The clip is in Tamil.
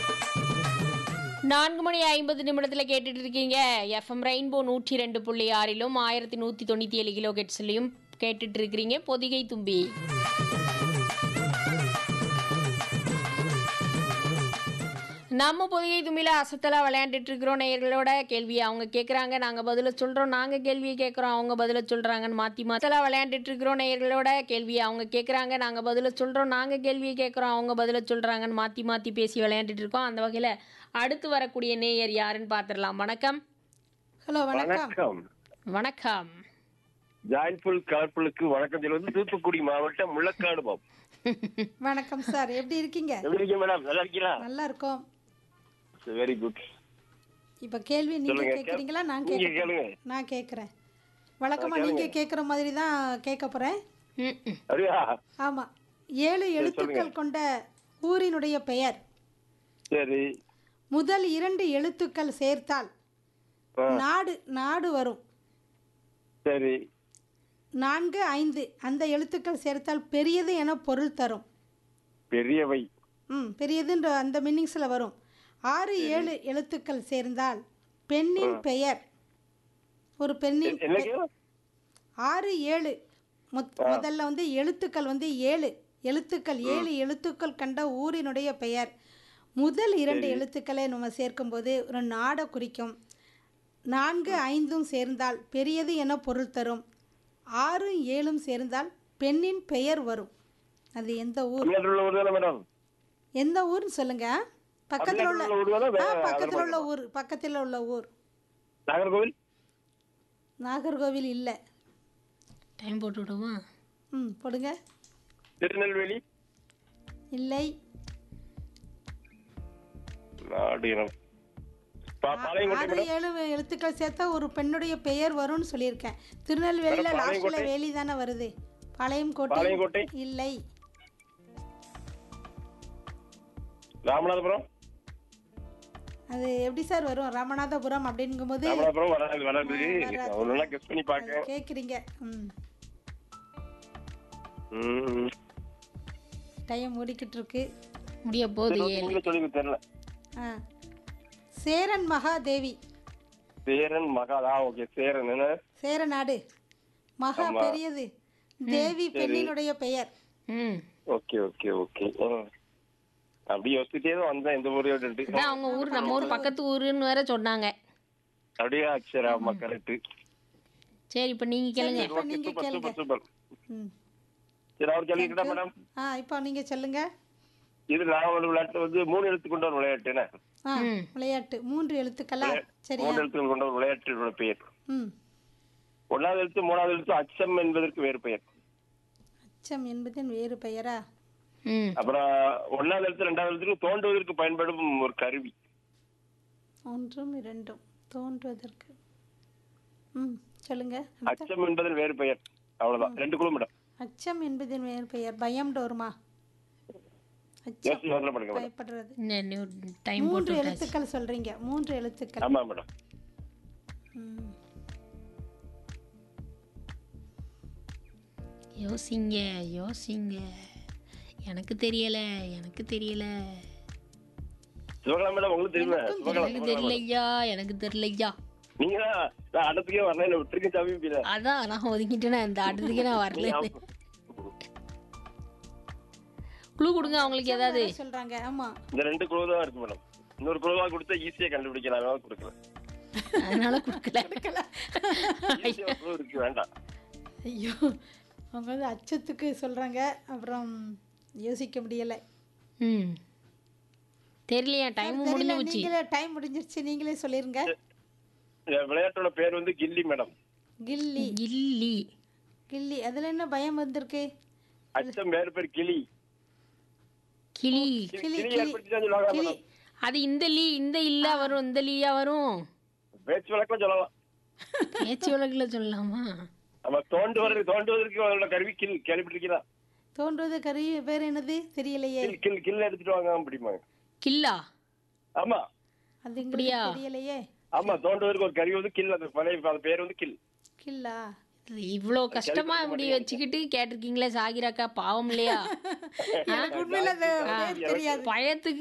நான்கு மணி ஐம்பது நிமிடத்தில் கேட்டுட்டு இருக்கீங்க எஃப்எம் ரெயின்போ நூற்றி ரெண்டு புள்ளி ஆறிலும் ஆயிரத்தி நூற்றி தொண்ணூற்றி ஏழு கிலோ கெட்ஸ்லையும் கேட்டுட்டு இருக்கிறீங்க பொதிகை தும்பி நம்ம பொதிகை தும்பியில் அசத்தலாக விளையாண்டுட்டு இருக்கிறோம் நேயர்களோட கேள்வியை அவங்க கேட்குறாங்க நாங்கள் பதிலை சொல்கிறோம் நாங்கள் கேள்வியை கேட்குறோம் அவங்க பதிலை சொல்கிறாங்கன்னு மாற்றி மாற்றலாம் விளையாண்டுட்டு இருக்கிறோம் நேயர்களோட கேள்வியை அவங்க கேட்குறாங்க நாங்கள் பதிலை சொல்கிறோம் நாங்கள் கேள்வியை கேட்குறோம் அவங்க பதிலை சொல்கிறாங்கன்னு மாற்றி மாற்றி பேசி விளையாண்டுட்டு இருக்கோம் அந்த வகையில் அடுத்து வரக்கூடிய நேயர் யாருன்னு பார்த்துடலாம் வணக்கம் ஹலோ வணக்கம் வணக்கம் வணக்கம் ஜாயின்ஃபுல் கலர்ஃபுல்லுக்கு வணக்கம் சொல்வது தூத்துக்குடி மாவட்டம் முள்ளக்காடு பாப் வணக்கம் சார் எப்படி இருக்கீங்க எப்படி இருக்கீங்க மேடம் நல்லா இருக்கீங்களா நல்லா இருக்கோம் வெரி குட் இப்ப கேள்வி நீங்க சொல்லுங்க. கேக்குறீங்களா நான் நீங்க கேட்க கேளுங்க நான் கேக்குறேன் வழக்கமா நீங்க கேக்குற மாதிரி தான் கேட்க போறேன் ம், ம். அப்படியா ஆமா ஏழு எழுத்துக்கள் கொண்ட ஊரினுடைய பெயர் சரி முதல் இரண்டு எழுத்துக்கள் சேர்த்தால் ஆ, நாடு நாடு வரும் சரி நான்கு ஐந்து அந்த எழுத்துக்கள் சேர்த்தால் பெரியது என பொருள் தரும் பெரியவை ம் பெரியதுன்ற அந்த மீனிங்ஸில் வரும் ஆறு ஏழு எழுத்துக்கள் சேர்ந்தால் பெண்ணின் பெயர் ஒரு பெண்ணின் பெ- என்னைக்கு ஆறு ஏழு மொத் முதல்ல வந்து எழுத்துக்கள் வந்து ஏழு எழுத்துக்கள் ஏழு எழுத்துக்கள் கண்ட ஊரினுடைய பெயர் முதல் இரண்டு எழுத்துக்களை நம்ம சேர்க்கும்போது ஒரு நாடை குறிக்கும் நான்கு ஐந்தும் சேர்ந்தால் பெரியது என பொருள் தரும் ஆறும் ஏழும் சேர்ந்தால் பெண்ணின் பெயர் வரும் அது எந்த ஊர் தமிழ்நாட்டில் உள்ள ஊர் தானே மேடம் எந்த ஊர்னு சொல்லுங்க பக்கத்தில் உள்ள தமிழ்நாட்டில் உள்ள ஊர் தானே ஆ வேற பக்கத்தில் உள்ள ஊர் பக்கத்தில் உள்ள ஊர் நாகர்கோவில் நாகர்கோவில் இல்லை டைம் போட்டு விடுமா ம் போடுங்க திருநெல்வேலி இல்லை நாடு இனம் பா- பாளையங்கோட்டை ஆறு ஏழு எழுத்துக்கள் சேர்த்தா ஒரு பெண்ணுடைய பெயர் வரும்னு சொல்லியிருக்கேன் திருநெல்வேலியில் மேடம், லாஸ்ட்ல பாளையங்கோட்டை. வேலி தானே வருது பாளையம் கோட்டை பாளையங்கோட்டை. இல்லை ராமநாதபுரம் அது எப்படி சார் வரும் ராமநாதபுரம் அப்படிங்கும்போது ராமநாதபுரம் வராது வராது வராது. ஒரு நல்லா கெஸ் பண்ணி பார்க்க கேட்குறீங்க ம் ம். டைம் ஓடிக்கிட்டு இருக்கு முடிய போகுது சரி, ஏழு நீங்களே சொல்லுங்க தெரியல ஆ சேரன் மகாதேவி சேரன் மகாதா ஓகே சேரன் என்ன சேரநாடு மகா ஆமா. பெரியது தேவி பெண்ணினுடைய பெயர் ம் ஓகே ஓகே ஓகே ம். அப்படியே யோசிச்சுட்டே தான் வந்தேன் இந்த ஊரே அப்படின்ட்டு அதான் அவங்க ஊர் நம்ம ஊர் பக்கத்து ஊருன்னு வேற சொன்னாங்க அப்படியே அக்ஷரா ஆமா கரெக்ட் சரி இப்போ நீங்கள் கேளுங்க இப்போ நீங்க சூப்பர் கேளுங்க சூப்பர் சூப்பர் ம் சரி அவர் கேள்விக்கிட்டா மேடம் ஆ இப்போ நீங்க சொல்லுங்க இது நான் ஒரு விளையாட்டு வந்து மூணு எழுத்து கொண்ட ஒரு விளையாட்டு என்ன ஆ விளையாட்டு மூன்று எழுத்துக்களா சரியா மூணு எழுத்துக்கள் கொண்ட ஒரு விளையாட்டு பெயர் ம் ஒன்னாவது எழுத்து மூணாவது எழுத்து அச்சம் என்பதற்கு வேறு பெயர் அச்சம் என்பதன் வேறு பெயரா ம் அப்புறம் ஒன்னாவது எழுத்து ரெண்டாவது எழுத்துக்கு தோண்டுவதற்கு பயன்படும் ஒரு கருவி ஒன்றும் இரண்டும் தோன்றுவதற்கு ம் சொல்லுங்க அடுத்த. அச்சம் என்பதன் வேறு பெயர் அவ்வளவுதான் ரெண்டு குழு மேடம் அச்சம் என்பதன் வேறு பெயர் பயம் டோருமா அச்சம் யோசிச்சு யோசனை பண்ணுங்க மேடம் பயப்படுறது டைம் மூன்று போட்டு எழுத்துக்கள் சொல்றீங்க மூன்று எழுத்துக்கள் ஆமா மேடம் ம். யோசிங்க யோசிங்க எனக்கு தெரியல எனக்கு தெரியல சிவகலா மேடம் உங்களுக்கு தெரியுமா சிவகலா எனக்கு தெரியலையா எனக்கு தெரியலையா நீங்க தான் நான் அடுத்துக்கே வரல என்ன விட்டுருக்க சாமி அதான் நான் ஒதுங்கிட்டேனே இந்த அடுத்ததுக்கே நான் வரல குழு கொடுங்க அவங்களுக்கு ஏதாவது சொல்றாங்க ஆமா இந்த ரெண்டு குழு தான் இருக்கு மேடம் இன்னொரு குழுவா கொடுத்தா ஈஸியா கண்டுபிடிக்கலாம் அதனால கொடுக்கல அதனால கொடுக்கல ஈஸியா ஒரு குழு இருக்கு வேண்டாம் ஐயோ அவங்க வந்து அச்சத்துக்கு சொல்றாங்க அப்புறம் யோசிக்க முடியல ம் தெரியலையா டைம் முடிஞ்சு தெரியல போச்சு நீங்களே டைம் முடிஞ்சிருச்சு நீங்களே சொல்லிருங்க இந்த விளையாட்டோட பேர் வந்து கில்லி மேடம் கில்லி கில்லி கில்லி அதுல என்ன பயம் வந்திருக்கு அச்சம் வேறு பேர் கிளி கிளி கிளி ஏற்படுத்தி தான் சொல்லுவாங்க கிளி மேடம் அது இந்த லீ இந்த இல்லா வரும் இந்த லீயா வரும் பேச்சு வழக்கம் சொல்லலாம் பேச்சு வழக்கில் சொல்லலாமா நம்ம தோண்டுவதற்கு தோண்டுவதற்கு அவரோட கருவி கில் கேள்விப்பட்டிருக்கீங்களா தோன்றுவது கருவி பேர் என்னது தெரியலையே கில் கில் கில் எடுத்துட்டு வாங்க அப்படிமா கில்லா ஆமா அது எங்களுக்கு அப்படியா? தெரியலையே ஆமா தோண்டுவதற்கு ஒரு கருவி வந்து கில் அந்த பழைய அந்த பேர் வந்து கில் கில்லா இது இவ்வளோ கஷ்டமா இப்படி வச்சுக்கிட்டு கேட்டிருக்கீங்களே சாகிராக்கா பாவம் இல்லையா உண்மையில அது தெரியாது பயத்துக்கு